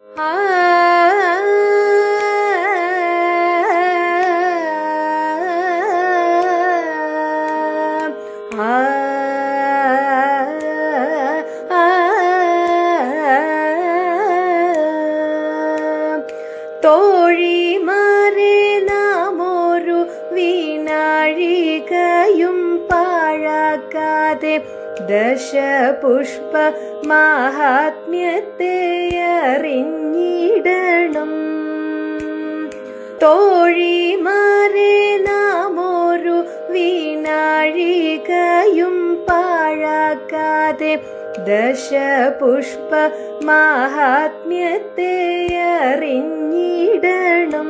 തോഴിമാരെ നാമൊരു വീണാഴികയും പാഴാക്കാതെ ദശപുഷ്പ മാഹാത്മ്യത്തെ അറിഞ്ഞിടണം തോഴിമാരെ നാമൊരു വീണാഴികയും പാഴാക്കാതെ ദശപുഷ്പ മാഹാത്മ്യത്തെ അറിഞ്ഞിടണം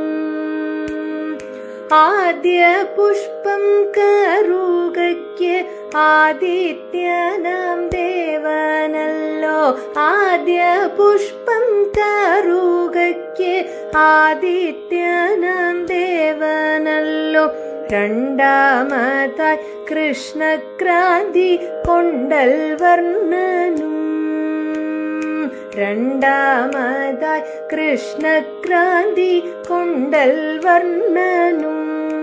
ആദ്യ പുഷ്പം കറുകയ്ക്ക് ആദിത്യനാം ദേവനല്ലോ ആദ്യ പുഷ്പം കറുകയ്ക്ക് ആദിത്യനാം ദേവനല്ലോ രണ്ടാമതായി കൃഷ്ണക്രാന്തി കൊണ്ടൽ വർണ്ണനും രണ്ടാമതായി കൃഷ്ണക്രാന്തി കൊണ്ടൽ വർണ്ണനും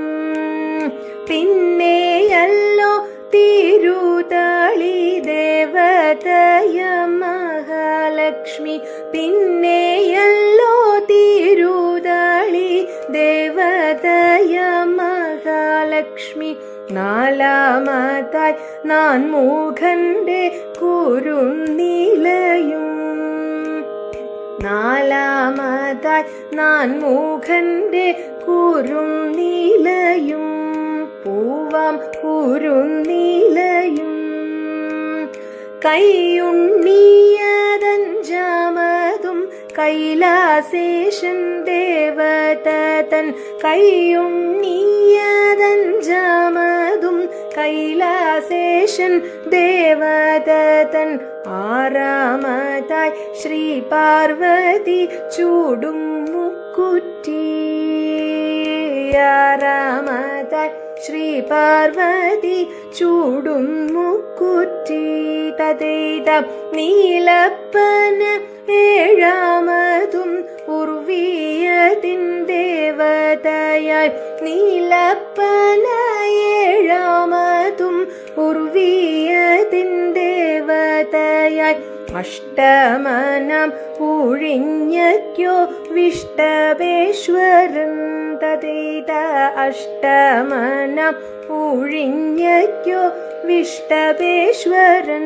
പിന്നെയല്ലോ തിരുതാളി ദേവതയ മഹാലക്ഷ്മി പിന്നെയല്ലോ തിരുതാളി ദേവതയ മഹാലക്ഷ്മി നാലാമതായി നാൻ മൂഖന്റെ കുരുന്നിലയും നാലാമതായി നാൻ മൂഖന്റെ കുരുന്നിലയും പൂവാം കുരുന്നിലയും കൈയുണ്ണിയതഞ്ചാമതും കൈലാസേഷൻ ദേവതൻ കൈയുണ്ണിയതഞ്ചാമതും കൈലാസേഷൻ ദേവതൻ ആറാമതായി ശ്രീ പാർവതി ചൂടും മുക്കുറ്റി ആറാമതായി ശ്രീ പാർവതി ചൂടും മുക്കുറ്റി തതേത നീലപ്പന ഏഴാമതും ഉർവീയതിൻ ദേവതയായി നീലപ്പന ഏഴാമതും ഉർവീയതിൻ ദേവതയായി അഷ്ടമനം പൂഴിഞ്ഞയ്ക്കോ വിഷ്ടവേശ്വരൻ തതേത അഷ്ടമനം പൂഴിഞ്ഞയ്ക്കോ വിഷ്ടവേശ്വരൻ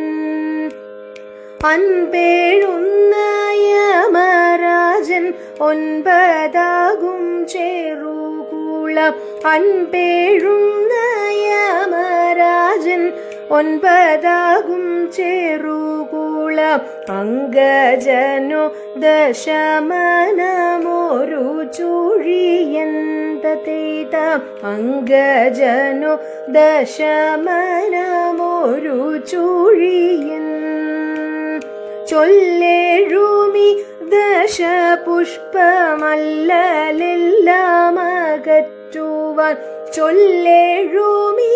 അൻപേഴുന്നയമരാജൻ ഒൻപതാകും ചേറുകൂളം അൻപേഴുന്നയമരാജൻ ഒൻപതാകും ചേറുകൂളം അങ്കജനോ ദശമനമൊരു ചൂഴിയൻ തതേത അങ്കജനോ ദശമനമൊരു ചൂഴിയൻ ചൊല്ലേഴുമി ദശപുഷ്പമല്ലെല്ലാമകറ്റുവാൻ ചൊല്ലേഴുമി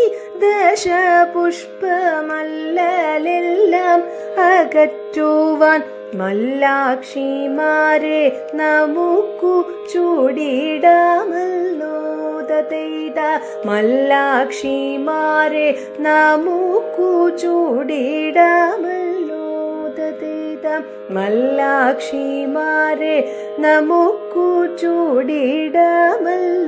ദശപുഷ്പമല്ലെല്ലാം അകറ്റുവാൻ മല്ലാക്ഷിമാരെ നമുക്കു ചൂടിടാമല്ലോ തതൈത മല്ലാക്ഷിമാരെ നമുക്കു ചൂടിടാമല്ലോ തതൈത മല്ലാക്ഷിമാരെ നമുക്കു ചൂടിടാമല്ലോ